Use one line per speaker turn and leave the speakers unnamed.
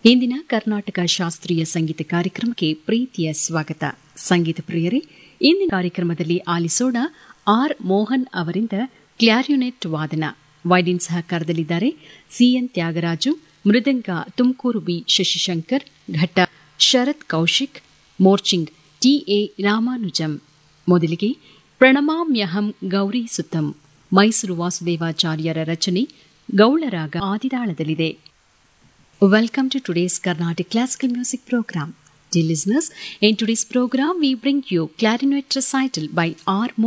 ಇಂದಿನ ಕರ್ನಾಟಕ ಶಾಸ್ತ್ರೀಯ ಸಂಗೀತ ಕಾರ್ಯಕ್ರಮಕ್ಕೆ ಪ್ರೀತಿಯ ಸ್ವಾಗತ ಸಂಗೀತ ಪ್ರಿಯರೇ ಇಂದಿನ ಕಾರ್ಯಕ್ರಮದಲ್ಲಿ ಆಲಿಸೋಣ ಆರ್ ಮೋಹನ್ ಅವರಿಂದ ಕ್ಲಾರಿಯೋನೆಟ್ ವಾದನ ವೈಡಿನ್ ಸಹಕಾರದಲ್ಲಿದ್ದಾರೆ ಸಿಎನ್ ತ್ಯಾಗರಾಜು ಮೃದಂಗ ತುಮಕೂರು ಬಿ ಶಶಿಶಂಕರ್ ಘಟ್ಟ ಶರತ್ ಕೌಶಿಕ್ ಮೋರ್ಚಿಂಗ್ ಟಿಎ ರಾಮಾನುಜಂ ಮೊದಲಿಗೆ ಪ್ರಣಮಾಮ್ಯಹಂ ಗೌರಿ ಸುತ್ತಂ ಮೈಸೂರು ವಾಸುದೇವಾಚಾರ್ಯರ ರಚನೆ ಗೌಳರಾಗ ಆದಿದಾಳದಲ್ಲಿದೆ Welcome to today's Carnatic Classical Music Program. Dear listeners, in today's program we bring you Clarinet Recital by R.